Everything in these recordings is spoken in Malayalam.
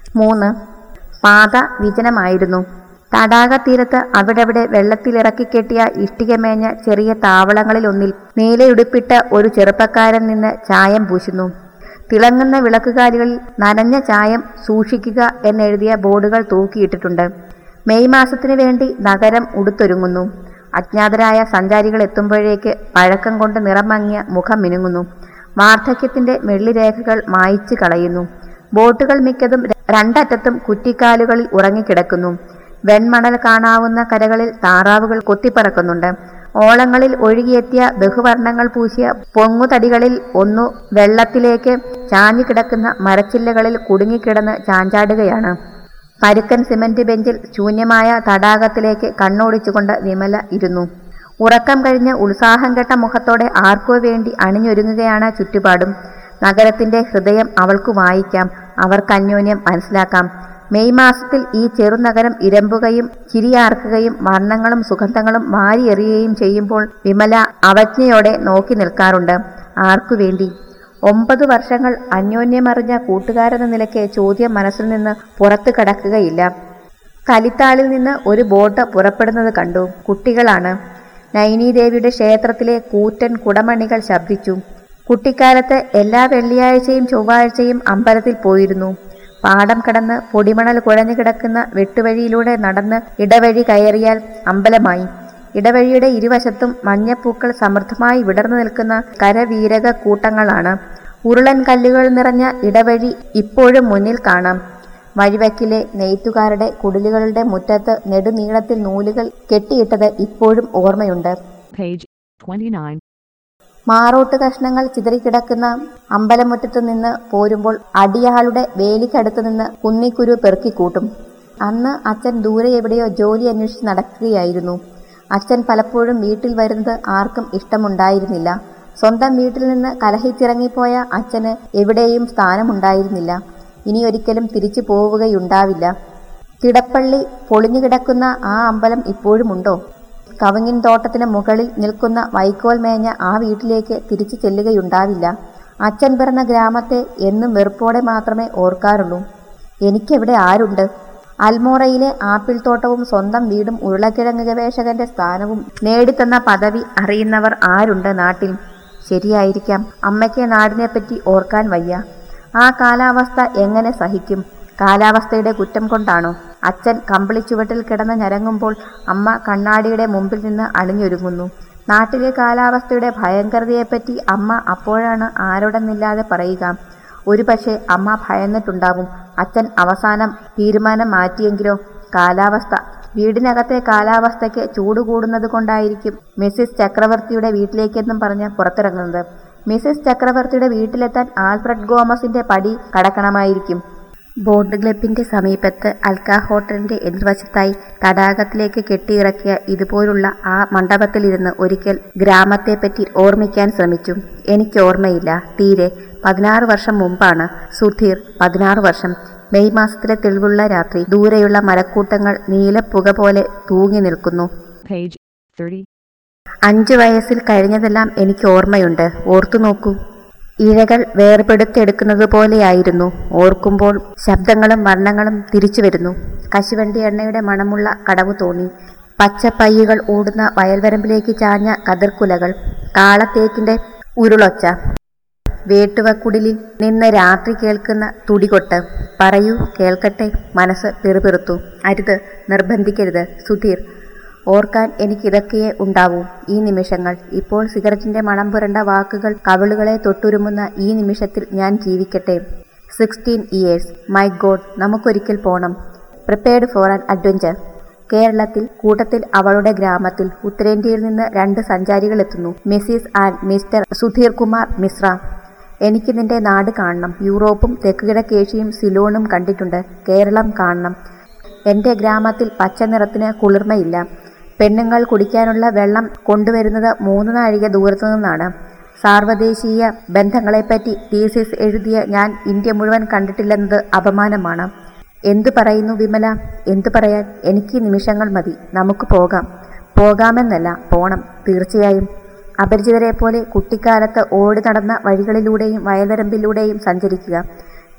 മൂന്ന് പാത വിജനമായിരുന്നു തടാകത്തീരത്ത് അവിടെവിടെ വെള്ളത്തിലിറക്കി കെട്ടിയ ഇഷ്ടികമേഞ്ഞ ചെറിയ താവളങ്ങളിലൊന്നിൽ നീലയുടുപ്പിട്ട ഒരു ചെറുപ്പക്കാരൻ നിന്ന് ചായം പൂശുന്നു തിളങ്ങുന്ന വിളക്കുകാലുകളിൽ നനഞ്ഞ ചായം സൂക്ഷിക്കുക എന്നെഴുതിയ ബോർഡുകൾ തൂക്കിയിട്ടിട്ടുണ്ട് മെയ് മാസത്തിനു വേണ്ടി നഗരം ഉടുത്തൊരുങ്ങുന്നു അജ്ഞാതരായ സഞ്ചാരികൾ എത്തുമ്പോഴേക്ക് പഴക്കം കൊണ്ട് നിറം മങ്ങിയ മുഖം മിനുങ്ങുന്നു വാർദ്ധക്യത്തിന്റെ വെള്ളിരേഖകൾ മായിച്ചു കളയുന്നു ബോട്ടുകൾ മിക്കതും രണ്ടറ്റത്തും കുറ്റിക്കാലുകളിൽ ഉറങ്ങിക്കിടക്കുന്നു വെൺമണൽ കാണാവുന്ന കരകളിൽ താറാവുകൾ കൊത്തിപ്പറക്കുന്നുണ്ട് ഓളങ്ങളിൽ ഒഴുകിയെത്തിയ ബഹുവർണ്ണങ്ങൾ പൂശിയ പൊങ്ങുതടികളിൽ ഒന്നു വെള്ളത്തിലേക്ക് ചാഞ്ഞുകിടക്കുന്ന മരച്ചില്ലകളിൽ കുടുങ്ങിക്കിടന്ന് ചാഞ്ചാടുകയാണ് പരുക്കൻ സിമന്റ് ബെഞ്ചിൽ ശൂന്യമായ തടാകത്തിലേക്ക് കണ്ണോടിച്ചുകൊണ്ട് വിമല ഇരുന്നു ഉറക്കം കഴിഞ്ഞ് ഉത്സാഹം കെട്ട മുഖത്തോടെ ആർക്കോ വേണ്ടി അണിഞ്ഞൊരുങ്ങുകയാണ് ചുറ്റുപാടും നഗരത്തിന്റെ ഹൃദയം അവൾക്ക് വായിക്കാം അവർക്ക് അന്യോന്യം മനസ്സിലാക്കാം മെയ് മാസത്തിൽ ഈ ചെറുനഗരം ഇരമ്പുകയും ചിരിയാർക്കുകയും വർണ്ണങ്ങളും സുഗന്ധങ്ങളും വാരിയെറിയുകയും ചെയ്യുമ്പോൾ വിമല അവജ്ഞയോടെ നോക്കി നിൽക്കാറുണ്ട് ആർക്കു വേണ്ടി ഒമ്പത് വർഷങ്ങൾ അന്യോന്യമറിഞ്ഞ കൂട്ടുകാരെന്ന നിലയ്ക്ക് ചോദ്യം മനസ്സിൽ നിന്ന് പുറത്തു കടക്കുകയില്ല കലിത്താളിൽ നിന്ന് ഒരു ബോട്ട് പുറപ്പെടുന്നത് കണ്ടു കുട്ടികളാണ് നൈനീദേവിയുടെ ക്ഷേത്രത്തിലെ കൂറ്റൻ കുടമണികൾ ശബ്ദിച്ചു കുട്ടിക്കാലത്ത് എല്ലാ വെള്ളിയാഴ്ചയും ചൊവ്വാഴ്ചയും അമ്പലത്തിൽ പോയിരുന്നു പാടം കടന്ന് പൊടിമണൽ കുഴഞ്ഞു കിടക്കുന്ന വെട്ടുവഴിയിലൂടെ നടന്ന് ഇടവഴി കയറിയാൽ അമ്പലമായി ഇടവഴിയുടെ ഇരുവശത്തും മഞ്ഞപ്പൂക്കൾ സമൃദ്ധമായി വിടർന്നു നിൽക്കുന്ന കരവീരക കൂട്ടങ്ങളാണ് ഉരുളൻ കല്ലുകൾ നിറഞ്ഞ ഇടവഴി ഇപ്പോഴും മുന്നിൽ കാണാം വഴിവക്കിലെ നെയ്ത്തുകാരുടെ കുടിലുകളുടെ മുറ്റത്ത് നെടുനീളത്തിൽ നൂലുകൾ കെട്ടിയിട്ടത് ഇപ്പോഴും ഓർമ്മയുണ്ട് Page 29. മാറോട്ട് കഷ്ണങ്ങൾ ചിതറിക്കിടക്കുന്ന അമ്പലമുറ്റത്ത് നിന്ന് പോരുമ്പോൾ അടിയാളുടെ വേലിക്കടുത്ത് നിന്ന് കുന്നിക്കുരു പെറുക്കിക്കൂട്ടും അന്ന് അച്ഛൻ ദൂരെ എവിടെയോ ജോലി അന്വേഷിച്ച് നടക്കുകയായിരുന്നു അച്ഛൻ പലപ്പോഴും വീട്ടിൽ വരുന്നത് ആർക്കും ഇഷ്ടമുണ്ടായിരുന്നില്ല സ്വന്തം വീട്ടിൽ നിന്ന് കലഹിച്ചിറങ്ങിപ്പോയ അച്ഛന് എവിടെയും സ്ഥാനമുണ്ടായിരുന്നില്ല ഇനി ഒരിക്കലും തിരിച്ചു പോവുകയുണ്ടാവില്ല തിടപ്പള്ളി പൊളിഞ്ഞുകിടക്കുന്ന ആ അമ്പലം ഇപ്പോഴുമുണ്ടോ കവുങ്ങിൻ തോട്ടത്തിന് മുകളിൽ നിൽക്കുന്ന വൈക്കോൽ മേഞ്ഞ ആ വീട്ടിലേക്ക് തിരിച്ചു ചെല്ലുകയുണ്ടാവില്ല അച്ഛൻ പിറന്ന ഗ്രാമത്തെ എന്നും വെറുപ്പോടെ മാത്രമേ ഓർക്കാറുള്ളൂ എനിക്കെവിടെ ആരുണ്ട് അൽമോറയിലെ ആപ്പിൾ തോട്ടവും സ്വന്തം വീടും ഉരുളക്കിഴങ്ങ് ഗവേഷകന്റെ സ്ഥാനവും നേടിത്തന്ന പദവി അറിയുന്നവർ ആരുണ്ട് നാട്ടിൽ ശരിയായിരിക്കാം അമ്മയ്ക്ക് നാടിനെപ്പറ്റി ഓർക്കാൻ വയ്യ ആ കാലാവസ്ഥ എങ്ങനെ സഹിക്കും കാലാവസ്ഥയുടെ കുറ്റം കൊണ്ടാണോ അച്ഛൻ കമ്പിളിച്ചുവട്ടിൽ കിടന്ന് ഞരങ്ങുമ്പോൾ അമ്മ കണ്ണാടിയുടെ മുമ്പിൽ നിന്ന് അണിഞ്ഞൊരുങ്ങുന്നു നാട്ടിലെ കാലാവസ്ഥയുടെ ഭയങ്കരതയെപ്പറ്റി അമ്മ അപ്പോഴാണ് ആരോടെന്നില്ലാതെ പറയുക ഒരുപക്ഷെ അമ്മ ഭയന്നിട്ടുണ്ടാവും അച്ഛൻ അവസാനം തീരുമാനം മാറ്റിയെങ്കിലോ കാലാവസ്ഥ വീടിനകത്തെ കാലാവസ്ഥയ്ക്ക് ചൂട് കൂടുന്നത് കൊണ്ടായിരിക്കും മിസ്സിസ് ചക്രവർത്തിയുടെ വീട്ടിലേക്കെന്നും പറഞ്ഞ് പുറത്തിറങ്ങുന്നത് മിസ്സിസ് ചക്രവർത്തിയുടെ വീട്ടിലെത്താൻ ആൽഫ്രഡ് ഗോമസിന്റെ പടി കടക്കണമായിരിക്കും ബോട്ട് ക്ലബിന്റെ സമീപത്ത് അൽക്ക ഹോട്ടലിന്റെ എതിർവശത്തായി തടാകത്തിലേക്ക് കെട്ടിയിറക്കിയ ഇതുപോലുള്ള ആ മണ്ഡപത്തിലിരുന്ന് ഒരിക്കൽ ഗ്രാമത്തെപ്പറ്റി ഓർമ്മിക്കാൻ ശ്രമിച്ചു എനിക്ക് ഓർമ്മയില്ല തീരെ പതിനാറ് വർഷം മുമ്പാണ് സുധീർ പതിനാറ് വർഷം മെയ് മാസത്തിലെ തെളിവുള്ള രാത്രി ദൂരെയുള്ള മരക്കൂട്ടങ്ങൾ നീലപ്പുക പോലെ തൂങ്ങി നിൽക്കുന്നു Page 30. അഞ്ചു വയസ്സിൽ കഴിഞ്ഞതെല്ലാം എനിക്ക് ഓർമ്മയുണ്ട് ഓർത്തു നോക്കൂ ഇഴകൾ വേർപെടുത്തെടുക്കുന്നത് പോലെയായിരുന്നു ഓർക്കുമ്പോൾ ശബ്ദങ്ങളും വർണ്ണങ്ങളും തിരിച്ചു വരുന്നു കശുവണ്ടി എണ്ണയുടെ മണമുള്ള കടവു തോന്നി പച്ചപ്പയ്യുകൾ ഓടുന്ന വയൽവരമ്പിലേക്ക് ചാഞ്ഞ കതിർക്കുലകൾ കാളത്തേക്കിന്റെ ഉരുളൊച്ച വേട്ടുവക്കുടിലിൽ നിന്ന് രാത്രി കേൾക്കുന്ന തുടികൊട്ട് പറയൂ കേൾക്കട്ടെ മനസ്സ് പിറുപിറുത്തു അരുത് നിർബന്ധിക്കരുത് സുധീർ ഓർക്കാൻ എനിക്കിതൊക്കെയേ ഉണ്ടാവൂ ഈ നിമിഷങ്ങൾ ഇപ്പോൾ സിഗരറ്റിന്റെ മണം പുരണ്ട വാക്കുകൾ കവിളുകളെ തൊട്ടുരുമുന്ന ഈ നിമിഷത്തിൽ ഞാൻ ജീവിക്കട്ടെ സിക്സ്റ്റീൻ ഇയേഴ്സ് മൈ ഗോഡ് നമുക്കൊരിക്കൽ പോണം പ്രിപ്പയർഡ് ഫോർ ആൻ അഡ്വഞ്ചർ കേരളത്തിൽ കൂട്ടത്തിൽ അവളുടെ ഗ്രാമത്തിൽ ഉത്തരേന്ത്യയിൽ നിന്ന് രണ്ട് സഞ്ചാരികൾ എത്തുന്നു Mrs and Mr Sudheer Kumar Mishra എനിക്ക് നിന്റെ നാട് കാണണം യൂറോപ്പും തെക്കുകിഴക്കേഷ്യയും സിലോണും കണ്ടിട്ടുണ്ട് കേരളം കാണണം എൻ്റെ ഗ്രാമത്തിൽ പച്ച നിറത്തിന് കുളിർമയില്ല പെണ്ണുങ്ങൾ കുടിക്കാനുള്ള വെള്ളം കൊണ്ടുവരുന്നത് മൂന്ന് നാഴിക ദൂരത്തു നിന്നാണ് സാർവദേശീയ ബന്ധങ്ങളെപ്പറ്റി തീസിസ് എഴുതിയ ഞാൻ ഇന്ത്യ മുഴുവൻ കണ്ടിട്ടില്ലെന്നത് അപമാനമാണ് എന്തു പറയുന്നു വിമല എന്തു പറയാൻ എനിക്ക് ഈ നിമിഷങ്ങൾ മതി നമുക്ക് പോകാം പോകാമെന്നല്ല പോണം തീർച്ചയായും അപരിചിതരെ പോലെ കുട്ടിക്കാലത്ത് ഓടി നടന്ന വഴികളിലൂടെയും വയലരമ്പിലൂടെയും സഞ്ചരിക്കുക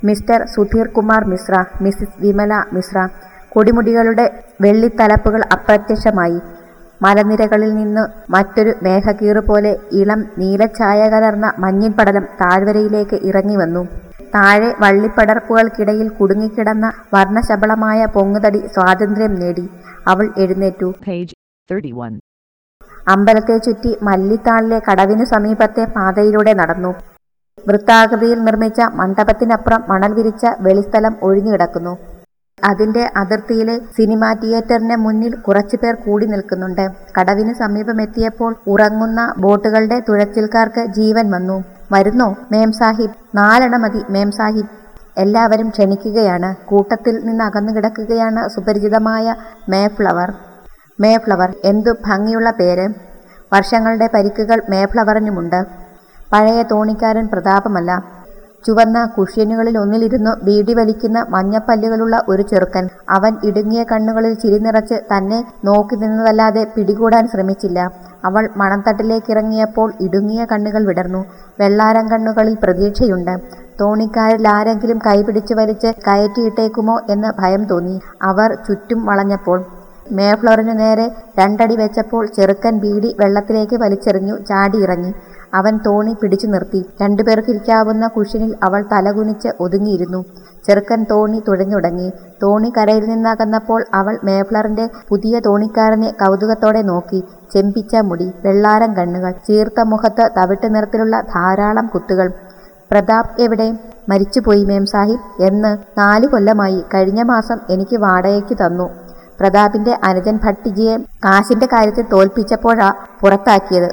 മിസ്റ്റർ സുധീർ കുമാർ മിശ്ര മിസ്സിസ് വിമല മിശ്ര കൊടിമുടികളുടെ വെള്ളിത്തലപ്പുകൾ അപ്രത്യക്ഷമായി മലനിരകളിൽ നിന്ന് മറ്റൊരു മേഘക്കീറ് പോലെ ഇളം നീലഛായ കലർന്ന മഞ്ഞിൻ പടലം താഴ്വരയിലേക്ക് ഇറങ്ങി വന്നു താഴെ വള്ളിപ്പടർപ്പുകൾക്കിടയിൽ കുടുങ്ങിക്കിടന്ന വർണ്ണശബളമായ പൊങ്ങുതടി സ്വാതന്ത്ര്യം നേടി അവൾ എഴുന്നേറ്റു Page 31. അമ്പലത്തെ ചുറ്റി മല്ലിത്താളിലെ കടവിനു സമീപത്തെ പാതയിലൂടെ നടന്നു വൃത്താകൃതിയിൽ നിർമ്മിച്ച മണ്ഡപത്തിനപ്പുറം മണൽ വിരിച്ച വെളിസ്ഥലം ഒഴിഞ്ഞുകിടക്കുന്നു അതിന്റെ അതിർത്തിയിലെ സിനിമാ തിയേറ്ററിന് മുന്നിൽ കുറച്ചുപേർ കൂടി നിൽക്കുന്നുണ്ട് കടവിന് സമീപമെത്തിയപ്പോൾ ഉറങ്ങുന്ന ബോട്ടുകളുടെ തുഴച്ചിൽക്കാർക്ക് ജീവൻ വന്നു വരുന്നോ മേം സാഹിബ് നാലെണ്ണ മതി മേം സാഹിബ് എല്ലാവരും ക്ഷണിക്കുകയാണ് കൂട്ടത്തിൽ നിന്ന് അകന്നു കിടക്കുകയാണ് സുപരിചിതമായ മേഫ്ലവർ മേഫ്ലവർ എന്തു ഭംഗിയുള്ള പേര് വർഷങ്ങളുടെ പരിക്കുകൾ മേഫ്ലവറിനുമുണ്ട് പഴയ തോണിക്കാരൻ പ്രതാപമല്ല ചുവന്ന കുഷ്യനുകളിൽ ഒന്നിലിരുന്നു ബീഡി വലിക്കുന്ന മഞ്ഞപ്പല്ലുകളുള്ള ഒരു ചെറുക്കൻ അവൻ ഇടുങ്ങിയ കണ്ണുകളിൽ ചിരി നിറച്ച് തന്നെ നോക്കി നിന്നതല്ലാതെ പിടികൂടാൻ ശ്രമിച്ചില്ല അവൾ മണത്തട്ടിലേക്കിറങ്ങിയപ്പോൾ ഇടുങ്ങിയ കണ്ണുകൾ വിടർന്നു വെള്ളാരം കണ്ണുകളിൽ പ്രതീക്ഷയുണ്ട് തോണിക്കാരിൽ ആരെങ്കിലും കൈപിടിച്ചു വലിച്ച് കയറ്റിയിട്ടേക്കുമോ എന്ന് ഭയം തോന്നി അവർ ചുറ്റും വളഞ്ഞപ്പോൾ മേഫ്ലോറിനു നേരെ രണ്ടടി വെച്ചപ്പോൾ ചെറുക്കൻ ബീഡി വെള്ളത്തിലേക്ക് വലിച്ചെറിഞ്ഞു ചാടിയിറങ്ങി അവൻ തോണി പിടിച്ചു നിർത്തി രണ്ടുപേർക്കിരിക്കാവുന്ന കുഷിനിൽ അവൾ തലകുനിച്ച് ഒതുങ്ങിയിരുന്നു ചെറുക്കൻ തോണി തുഴഞ്ഞുടങ്ങി തോണി കരയിൽ നിന്നകന്നപ്പോൾ അവൾ മേഫ്ലറിന്റെ പുതിയ തോണിക്കാരനെ കൗതുകത്തോടെ നോക്കി ചെമ്പിച്ച മുടി വെള്ളാരം കണ്ണുകൾ ചീർത്ത മുഖത്ത് തവിട്ട് നിറത്തിലുള്ള ധാരാളം കുത്തുകൾ പ്രതാപ് എവിടെ മരിച്ചുപോയി മേം സാഹിബ് എന്ന് നാലു കൊല്ലമായി കഴിഞ്ഞ മാസം എനിക്ക് വാടകയ്ക്ക് തന്നു പ്രതാപിന്റെ അനുജൻ ഭട്ടിജിയെ കാശിന്റെ കാര്യത്തിൽ തോൽപ്പിച്ചപ്പോഴാ പുറത്താക്കിയത്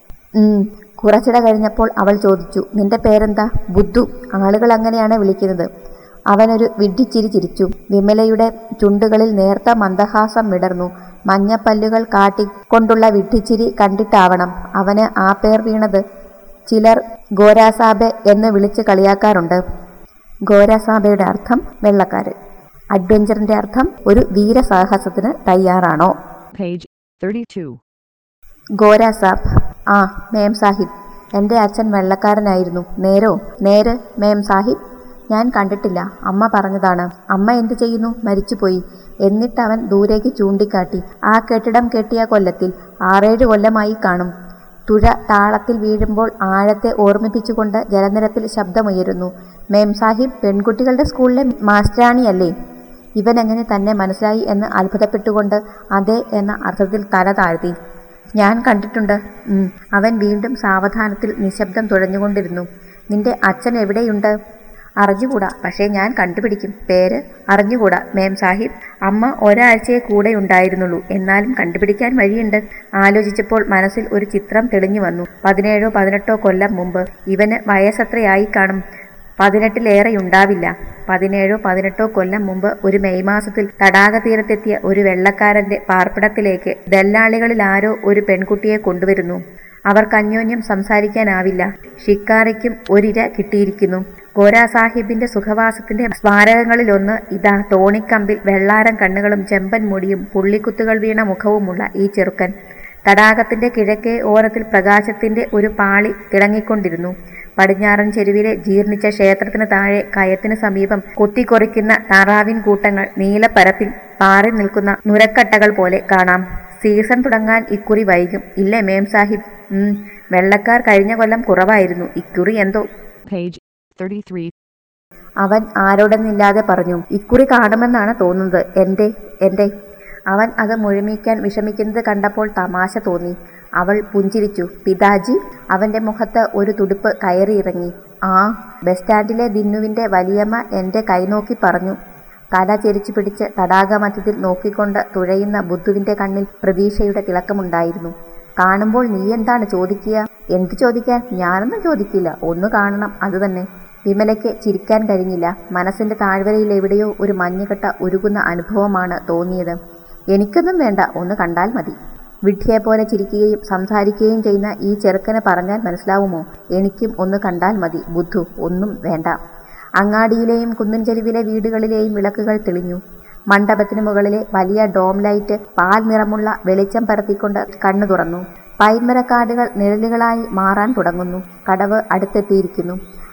ഉം കുറച്ചിട കഴിഞ്ഞപ്പോൾ അവൾ ചോദിച്ചു നിന്റെ പേരെന്താ ബുദ്ധു ആളുകൾ അങ്ങനെയാണ് വിളിക്കുന്നത് അവനൊരു വിഡ്ഢിച്ചിരി ചിരിച്ചു വിമലയുടെ ചുണ്ടുകളിൽ നേർത്ത മന്ദഹാസം വിടർന്നു മഞ്ഞപ്പല്ലുകൾ കാട്ടിക്കൊണ്ടുള്ള വിഡ്ഢിച്ചിരി കണ്ടിട്ടാവണം അവന് ആ പേർ വീണത് ചിലർ ഗോരാസാബെ എന്ന് വിളിച്ച് കളിയാക്കാറുണ്ട് ഗോരാസാബയുടെ അർത്ഥം വെള്ളക്കാരൻ അഡ്വഞ്ചറിന്റെ അർത്ഥം ഒരു വീരസാഹസത്തിന് തയ്യാറാണോ Page 32. ഗോരാ സാബ് ആ മേം സാഹിബ് എൻ്റെ അച്ഛൻ വെള്ളക്കാരനായിരുന്നു നേരോ നേര് മേം സാഹിബ് ഞാൻ കണ്ടിട്ടില്ല അമ്മ പറഞ്ഞതാണ് അമ്മ എന്തു ചെയ്യുന്നു മരിച്ചുപോയി എന്നിട്ട് അവൻ ദൂരേക്ക് ചൂണ്ടിക്കാട്ടി ആ കെട്ടിടം കെട്ടിയ കൊല്ലത്തിൽ ആറേഴ് കൊല്ലമായി കാണും തുഴ താളത്തിൽ വീഴുമ്പോൾ ആഴത്തെ ഓർമ്മിപ്പിച്ചുകൊണ്ട് ജലനിരപ്പിൽ ശബ്ദമുയരുന്നു മേം സാഹിബ് പെൺകുട്ടികളുടെ സ്കൂളിലെ മാസ്റ്ററാണിയല്ലേ ഇവൻ എങ്ങനെ തന്നെ മനസ്സിലായി എന്ന് അത്ഭുതപ്പെട്ടുകൊണ്ട് അതെ എന്ന അർത്ഥത്തിൽ തല താഴ്ത്തി ഞാൻ കണ്ടിട്ടുണ്ട് ഉം. അവൻ വീണ്ടും സാവധാനത്തിൽ നിശബ്ദം തുഴഞ്ഞുകൊണ്ടിരുന്നു നിന്റെ അച്ഛൻ എവിടെയുണ്ട് അറിഞ്ഞുകൂടാ പക്ഷേ ഞാൻ കണ്ടുപിടിക്കും പേര് അറിഞ്ഞുകൂടാ മേം സാഹിബ് അമ്മ ഒരാഴ്ചയെ കൂടെ ഉണ്ടായിരുന്നുള്ളൂ എന്നാലും കണ്ടുപിടിക്കാൻ വഴിയുണ്ട് ആലോചിച്ചപ്പോൾ മനസ്സിൽ ഒരു ചിത്രം തെളിഞ്ഞു വന്നു പതിനേഴോ പതിനെട്ടോ കൊല്ലം മുമ്പ് ഇവന് വയസ്സത്രയായി കാണും പതിനെട്ടിലേറെയുണ്ടാവില്ല പതിനേഴോ പതിനെട്ടോ കൊല്ലം മുമ്പ് ഒരു മെയ് മാസത്തിൽ തടാക തീരത്തെത്തിയ ഒരു വെള്ളക്കാരന്റെ പാർപ്പിടത്തിലേക്ക് ദല്ലാളികളിൽ ആരോ ഒരു പെൺകുട്ടിയെ കൊണ്ടുവരുന്നു അവർക്ക് അന്യോന്യം സംസാരിക്കാനാവില്ല ഷിക്കാറിക്കും ഒരിര കിട്ടിയിരിക്കുന്നു ഗോരാ സാഹിബിന്റെ സുഖവാസത്തിന്റെ സ്മാരകങ്ങളിലൊന്ന് ഇതാ തോണിക്കമ്പിൽ വെള്ളാരം കണ്ണുകളും ചെമ്പൻ മുടിയും പുള്ളിക്കുത്തുകൾ വീണ മുഖവുമുള്ള ഈ ചെറുക്കൻ തടാകത്തിന്റെ കിഴക്കേ ഓരത്തിൽ പ്രകാശത്തിന്റെ ഒരു പാളി തിളങ്ങിക്കൊണ്ടിരുന്നു പടിഞ്ഞാറൻ ചെരുവിലെ ജീർണിച്ച ക്ഷേത്രത്തിന് താഴെ കയത്തിന് സമീപം കൊത്തിക്കൊറിക്കുന്ന താറാവിൻ കൂട്ടങ്ങൾ നീലപ്പരപ്പിൽ പാറി നിൽക്കുന്ന നുരക്കട്ടകൾ പോലെ കാണാം സീസൺ തുടങ്ങാൻ ഇക്കുറി വൈകും ഇല്ലേ മേം സാഹിബ് ഉം വെള്ളക്കാർ കഴിഞ്ഞ കൊല്ലം കുറവായിരുന്നു ഇക്കുറി എന്തോ Page 33. അവൻ ആരോടെന്നില്ലാതെ പറഞ്ഞു ഇക്കുറി കാണുമെന്നാണ് തോന്നുന്നത് എന്റെ എന്റെ അവൻ അത് മുഴുമിക്കാൻ വിഷമിക്കുന്നത് കണ്ടപ്പോൾ തമാശ തോന്നി അവൾ പുഞ്ചിരിച്ചു പിതാജി അവന്റെ മുഖത്ത് ഒരു തുടുപ്പ് കയറിയിറങ്ങി ആ ബസ് സ്റ്റാൻഡിലെ ദിന്നുവിന്റെ വലിയമ്മ എന്റെ കൈനോക്കി പറഞ്ഞു തല ചെരിച്ചു പിടിച്ച് തടാകമധ്യത്തിൽ നോക്കിക്കൊണ്ട് തുഴയുന്ന ബുദ്ധുവിന്റെ കണ്ണിൽ പ്രതീക്ഷയുടെ തിളക്കമുണ്ടായിരുന്നു കാണുമ്പോൾ നീ എന്താണ് ചോദിക്കുക എന്ത് ചോദിക്കാൻ ഞാനൊന്നും ചോദിക്കില്ല ഒന്ന് കാണണം അതുതന്നെ വിമലയ്ക്ക് ചിരിക്കാൻ കഴിഞ്ഞില്ല മനസ്സിന്റെ താഴ്വരയിൽ എവിടെയോ ഒരു മഞ്ഞുകെട്ട ഉരുകുന്ന അനുഭവമാണ് തോന്നിയത് എനിക്കൊന്നും വേണ്ട ഒന്ന് കണ്ടാൽ മതി വിഡ്ഢിയെ പോലെ ചിരിക്കുകയും സംസാരിക്കുകയും ചെയ്യുന്ന ഈ ചെറുക്കനെ പറഞ്ഞാൽ മനസ്സിലാവുമോ എനിക്കും ഒന്ന് കണ്ടാൽ മതി ബുദ്ധു ഒന്നും വേണ്ട അങ്ങാടിയിലെയും കുന്നിൻ ചെരുവിലെ വീടുകളിലെയും വിളക്കുകൾ തെളിഞ്ഞു മണ്ഡപത്തിന് മുകളിലെ വലിയ ഡോം ലൈറ്റ് പാൽ നിറമുള്ള വെളിച്ചം പരത്തിക്കൊണ്ട് കണ്ണു തുറന്നു പൈൻമരക്കാടുകൾ നിഴലുകളായി മാറാൻ തുടങ്ങുന്നു കടവ് അടുത്തെത്തിയിരിക്കുന്നു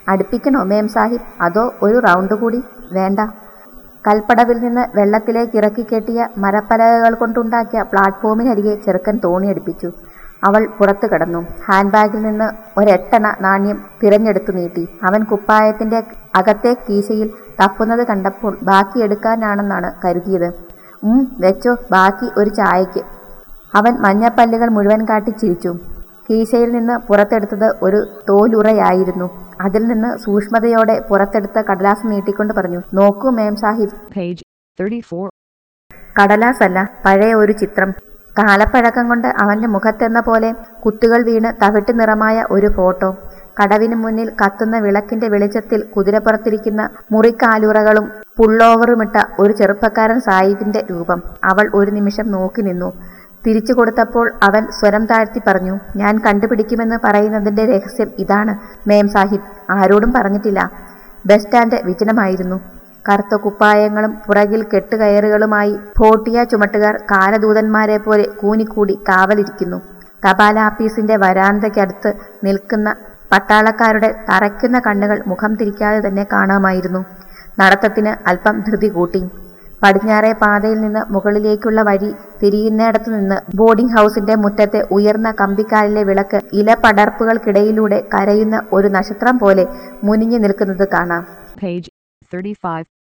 അടുപ്പിക്കണോ മേം സാഹിബ് അതോ ഒരു റൗണ്ട് കൂടി വേണ്ട കൽപ്പടവിൽ നിന്ന് വെള്ളത്തിലേക്ക് ഇറക്കി കെട്ടിയ മരപ്പലകകൾ കൊണ്ടുണ്ടാക്കിയ പ്ലാറ്റ്ഫോമിനരികെ ചെറുക്കൻ തോണിയടുപ്പിച്ചു അവൾ പുറത്തു കിടന്നു ഹാൻഡ് ബാഗിൽ നിന്ന് ഒരെട്ടണ നാണ്യം തിരഞ്ഞെടുത്തു നീട്ടി അവൻ കുപ്പായത്തിന്റെ അകത്തെ കീശയിൽ തപ്പുന്നത് കണ്ടപ്പോൾ ബാക്കി എടുക്കാനാണെന്നാണ് കരുതിയത് ഉം വെച്ചോ ബാക്കി ഒരു ചായയ്ക്ക് അവൻ മഞ്ഞപ്പല്ലുകൾ മുഴുവൻ കാട്ടി ചിരിച്ചു കീശയിൽ നിന്ന് പുറത്തെടുത്തത് ഒരു തോലുറയായിരുന്നു അതിൽ നിന്ന് സൂക്ഷ്മതയോടെ പുറത്തെടുത്ത കടലാസ് നീട്ടിക്കൊണ്ട് പറഞ്ഞു നോക്കൂ മേം സാഹിബ് Page 34. കടലാസ് അല്ല പഴയ ഒരു ചിത്രം കാലപ്പഴക്കം കൊണ്ട് അവന്റെ മുഖത്തെന്ന പോലെ കുത്തുകൾ വീണ് തവിട്ട് നിറമായ ഒരു ഫോട്ടോ കടവിന് മുന്നിൽ കത്തുന്ന വിളക്കിന്റെ വെളിച്ചത്തിൽ കുതിരപ്പുറത്തിരിക്കുന്ന മുറിക്കാലുറകളും പുള്ളോവറുമിട്ട ഒരു ചെറുപ്പക്കാരൻ സാഹിബിന്റെ രൂപം അവൾ ഒരു നിമിഷം നോക്കി നിന്നു തിരിച്ചു കൊടുത്തപ്പോൾ അവൻ സ്വരം താഴ്ത്തി പറഞ്ഞു ഞാൻ കണ്ടുപിടിക്കുമെന്ന് പറയുന്നതിന്റെ രഹസ്യം ഇതാണ് മേം സാഹിബ് ആരോടും പറഞ്ഞിട്ടില്ല ബസ് സ്റ്റാൻഡ് വിജനമായിരുന്നു കറുത്ത കുപ്പായങ്ങളും പുറകിൽ കെട്ടുകയറുകളുമായി ഫോട്ടിയ ചുമട്ടുകാർ കാലദൂതന്മാരെ പോലെ കൂനിക്കൂടി കാവലിരിക്കുന്നു തപാല ആപ്പീസിന്റെ വരാന്തയ്ക്കടുത്ത് നിൽക്കുന്ന പട്ടാളക്കാരുടെ തറയ്ക്കുന്ന കണ്ണുകൾ മുഖം തിരിക്കാതെ തന്നെ കാണാമായിരുന്നു നടത്തത്തിന് അല്പം ധൃതി കൂട്ടി പടിഞ്ഞാറേ പാതയിൽ നിന്ന് മുകളിലേക്കുള്ള വഴി തിരിയുന്നിടത്തു നിന്ന് ബോർഡിംഗ് ഹൗസിന്റെ മുറ്റത്തെ ഉയർന്ന കമ്പിക്കാലിലെ വിളക്ക് ഇലപടർപ്പുകൾക്കിടയിലൂടെ കരയുന്ന ഒരു നക്ഷത്രം പോലെ മുനിഞ്ഞു നിൽക്കുന്നത് കാണാം Page 35.